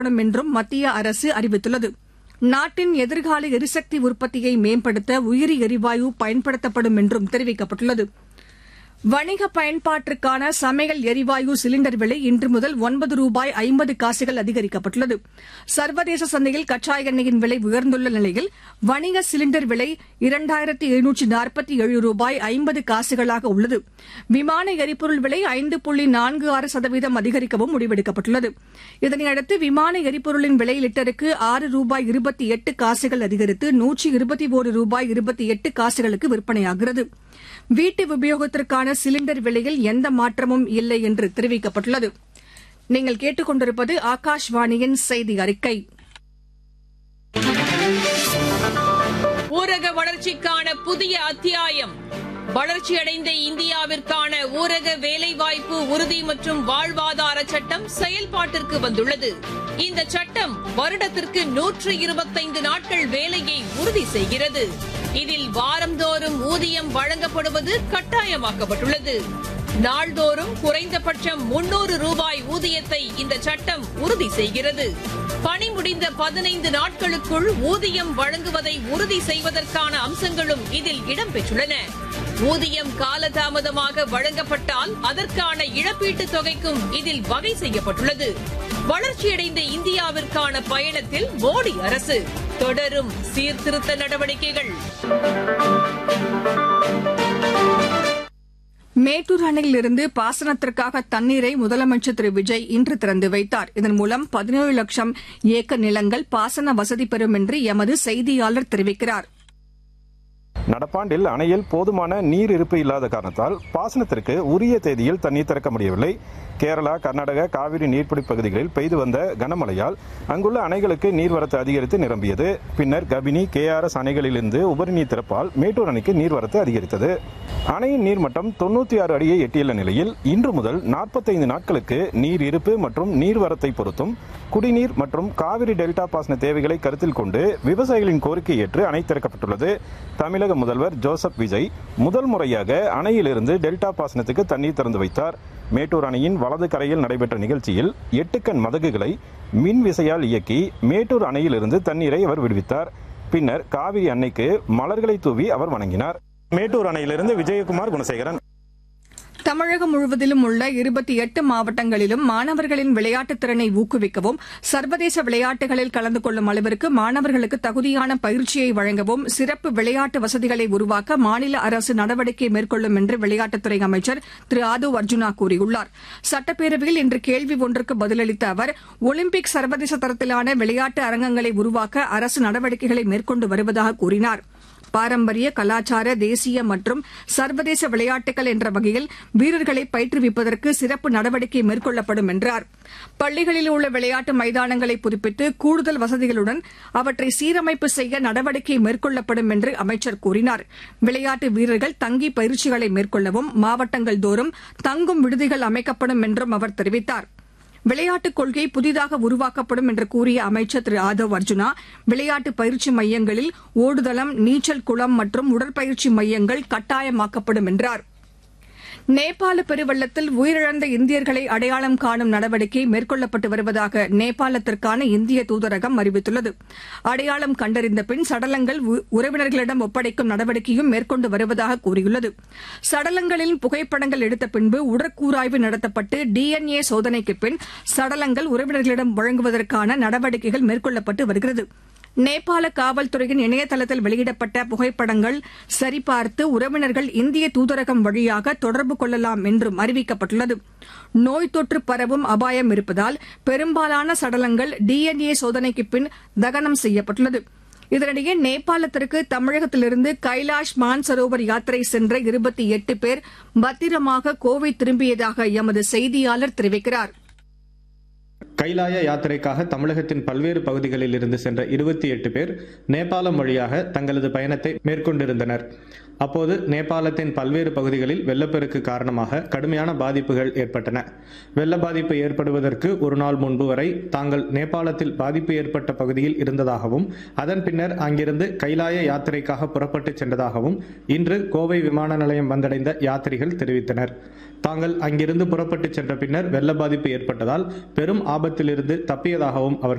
செயல்படும் என்றும் மத்திய அரசு அறிவித்துள்ளது நாட்டின் எதிர்கால எரிசக்தி உற்பத்தியை மேம்படுத்த உயிரி எரிவாயு பயன்படுத்தப்படும் என்றும் தெரிவிக்கப்பட்டுள்ளது வணிக பயன்பாட்டிற்கான சமையல் எரிவாயு சிலிண்டர் விலை இன்று முதல் ஒன்பது ரூபாய் ஐம்பது காசுகள் அதிகரிக்கப்பட்டுள்ளது சர்வதேச சந்தையில் கச்சா எண்ணெயின் விலை உயர்ந்துள்ள நிலையில் வணிக சிலிண்டர் விலை இரண்டாயிரத்தி எழுநூற்றி நாற்பத்தி ஏழு ரூபாய் ஐம்பது காசுகளாக உள்ளது விமான எரிபொருள் விலை ஐந்து புள்ளி நான்கு ஆறு சதவீதம் அதிகரிக்கவும் முடிவெடுக்கப்பட்டுள்ளது இதனையடுத்து விமான எரிபொருளின் விலை லிட்டருக்கு ஆறு ரூபாய் இருபத்தி எட்டு காசுகள் அதிகரித்து நூற்றி இருபத்தி ஒரு ரூபாய் இருபத்தி எட்டு காசுகளுக்கு விற்பனையாகிறது வீட்டு உபயோகத்திற்கான சிலிண்டர் விலையில் எந்த மாற்றமும் இல்லை என்று தெரிவிக்கப்பட்டுள்ளது நீங்கள் கேட்டுக் கொண்டிருப்பது ஆகாஷ்வாணியின் செய்தி அறிக்கை ஊரக வளர்ச்சிக்கான புதிய அத்தியாயம் வளர்ச்சியடைந்த இந்தியாவிற்கான ஊரக வேலைவாய்ப்பு உறுதி மற்றும் வாழ்வாதார சட்டம் செயல்பாட்டிற்கு வந்துள்ளது இந்த சட்டம் வருடத்திற்கு நூற்று இருபத்தைந்து நாட்கள் வேலையை உறுதி செய்கிறது இதில் வாரந்தோறும் ஊதியம் வழங்கப்படுவது கட்டாயமாக்கப்பட்டுள்ளது நாள்தோறும் குறைந்தபட்சம் முன்னூறு ரூபாய் ஊதியத்தை இந்த சட்டம் உறுதி செய்கிறது பணி முடிந்த பதினைந்து நாட்களுக்குள் ஊதியம் வழங்குவதை உறுதி செய்வதற்கான அம்சங்களும் இதில் இடம்பெற்றுள்ளன ஊதியம் காலதாமதமாக வழங்கப்பட்டால் அதற்கான இழப்பீட்டுத் தொகைக்கும் இதில் வகை செய்யப்பட்டுள்ளது வளர்ச்சியடைந்த இந்தியாவிற்கான பயணத்தில் மோடி அரசு தொடரும் சீர்திருத்த நடவடிக்கைகள் மேட்டூர் அணையிலிருந்து பாசனத்திற்காக தண்ணீரை முதலமைச்சர் திரு விஜய் இன்று திறந்து வைத்தார் இதன் மூலம் பதினேழு லட்சம் ஏக்கர் நிலங்கள் பாசன வசதி பெறும் என்று எமது செய்தியாளர் தெரிவிக்கிறார் நடப்பாண்டில் அணையில் போதுமான நீர் இருப்பு இல்லாத காரணத்தால் பாசனத்திற்கு உரிய தேதியில் தண்ணீர் திறக்க முடியவில்லை கேரளா கர்நாடக காவிரி நீர்பிடி பகுதிகளில் பெய்து வந்த கனமழையால் அங்குள்ள அணைகளுக்கு நீர்வரத்து அதிகரித்து நிரம்பியது பின்னர் கபினி கேஆர்எஸ் அணைகளிலிருந்து உபரி நீர் திறப்பால் மேட்டூர் அணைக்கு நீர்வரத்து அதிகரித்தது அணையின் நீர்மட்டம் தொண்ணூத்தி ஆறு அடியை எட்டியுள்ள நிலையில் இன்று முதல் நாற்பத்தைந்து நாட்களுக்கு நீர் இருப்பு மற்றும் நீர்வரத்தை பொறுத்தும் குடிநீர் மற்றும் காவிரி டெல்டா பாசன தேவைகளை கருத்தில் கொண்டு விவசாயிகளின் கோரிக்கை ஏற்று அணை திறக்கப்பட்டுள்ளது தமிழக முதல்வர் ஜோசப் விஜய் முதல் முறையாக அணையிலிருந்து டெல்டா பாசனத்துக்கு தண்ணீர் திறந்து வைத்தார் மேட்டூர் அணையின் வலது கரையில் நடைபெற்ற நிகழ்ச்சியில் எட்டு கண் மதகுகளை மின் விசையால் இயக்கி மேட்டூர் அணையிலிருந்து தண்ணீரை அவர் விடுவித்தார் பின்னர் காவிரி அன்னைக்கு மலர்களை தூவி அவர் வணங்கினார் மேட்டூர் அணையிலிருந்து விஜயகுமார் குணசேகரன் தமிழகம் முழுவதிலும் உள்ள இருபத்தி எட்டு மாவட்டங்களிலும் மாணவர்களின் விளையாட்டுத் திறனை ஊக்குவிக்கவும் சர்வதேச விளையாட்டுகளில் கலந்து கொள்ளும் அளவிற்கு மாணவர்களுக்கு தகுதியான பயிற்சியை வழங்கவும் சிறப்பு விளையாட்டு வசதிகளை உருவாக்க மாநில அரசு நடவடிக்கை மேற்கொள்ளும் என்று விளையாட்டுத்துறை அமைச்சர் திரு ஆதவ் அர்ஜுனா கூறியுள்ளார் சட்டப்பேரவையில் இன்று கேள்வி ஒன்றுக்கு பதிலளித்த அவர் ஒலிம்பிக் சர்வதேச தரத்திலான விளையாட்டு அரங்கங்களை உருவாக்க அரசு நடவடிக்கைகளை மேற்கொண்டு வருவதாக கூறினார் பாரம்பரிய கலாச்சார தேசிய மற்றும் சர்வதேச விளையாட்டுகள் என்ற வகையில் வீரர்களை பயிற்றுவிப்பதற்கு சிறப்பு நடவடிக்கை மேற்கொள்ளப்படும் என்றார் பள்ளிகளில் உள்ள விளையாட்டு மைதானங்களை புதுப்பித்து கூடுதல் வசதிகளுடன் அவற்றை சீரமைப்பு செய்ய நடவடிக்கை மேற்கொள்ளப்படும் என்று அமைச்சர் கூறினார் விளையாட்டு வீரர்கள் தங்கி பயிற்சிகளை மேற்கொள்ளவும் மாவட்டங்கள் தோறும் தங்கும் விடுதிகள் அமைக்கப்படும் என்றும் அவர் தெரிவித்தார் விளையாட்டுக் கொள்கை புதிதாக உருவாக்கப்படும் என்று கூறிய அமைச்சர் திரு ஆதவ் அர்ஜுனா விளையாட்டு பயிற்சி மையங்களில் ஓடுதளம் நீச்சல் குளம் மற்றும் உடற்பயிற்சி மையங்கள் கட்டாயமாக்கப்படும் என்றார் நேபாள பெருவெள்ளத்தில் உயிரிழந்த இந்தியர்களை அடையாளம் காணும் நடவடிக்கை மேற்கொள்ளப்பட்டு வருவதாக நேபாளத்திற்கான இந்திய தூதரகம் அறிவித்துள்ளது அடையாளம் கண்டறிந்த பின் சடலங்கள் உ- உறவினர்களிடம் ஒப்படைக்கும் நடவடிக்கையும் மேற்கொண்டு வருவதாக கூறியுள்ளது சடலங்களின் புகைப்படங்கள் எடுத்த பின்பு உடற்கூராய்வு நடத்தப்பட்டு டிஎன்ஏ சோதனைக்கு பின் சடலங்கள் உறவினர்களிடம் வழங்குவதற்கான நடவடிக்கைகள் மேற்கொள்ளப்பட்டு வருகிறது நேபாள காவல்துறையின் இணையதளத்தில் வெளியிடப்பட்ட புகைப்படங்கள் சரிபார்த்து உறவினர்கள் இந்திய தூதரகம் வழியாக தொடர்பு கொள்ளலாம் என்றும் அறிவிக்கப்பட்டுள்ளது நோய் தொற்று பரவும் அபாயம் இருப்பதால் பெரும்பாலான சடலங்கள் டிஎன்ஏ சோதனைக்கு பின் தகனம் செய்யப்பட்டுள்ளது இதனிடையே நேபாளத்திற்கு தமிழகத்திலிருந்து கைலாஷ் மான்சரோவர் யாத்திரை சென்ற இருபத்தி எட்டு பேர் பத்திரமாக கோவை திரும்பியதாக எமது செய்தியாளர் தெரிவிக்கிறார் கைலாய யாத்திரைக்காக தமிழகத்தின் பல்வேறு பகுதிகளில் இருந்து சென்ற இருபத்தி எட்டு பேர் நேபாளம் வழியாக தங்களது பயணத்தை மேற்கொண்டிருந்தனர் அப்போது நேபாளத்தின் பல்வேறு பகுதிகளில் வெள்ளப்பெருக்கு காரணமாக கடுமையான பாதிப்புகள் ஏற்பட்டன வெள்ள பாதிப்பு ஏற்படுவதற்கு ஒரு நாள் முன்பு வரை தாங்கள் நேபாளத்தில் பாதிப்பு ஏற்பட்ட பகுதியில் இருந்ததாகவும் அதன் பின்னர் அங்கிருந்து கைலாய யாத்திரைக்காக புறப்பட்டு சென்றதாகவும் இன்று கோவை விமான நிலையம் வந்தடைந்த யாத்ரிகள் தெரிவித்தனர் தாங்கள் அங்கிருந்து புறப்பட்டு சென்ற பின்னர் வெள்ள பாதிப்பு ஏற்பட்டதால் பெரும் ஆபத்திலிருந்து தப்பியதாகவும் அவர்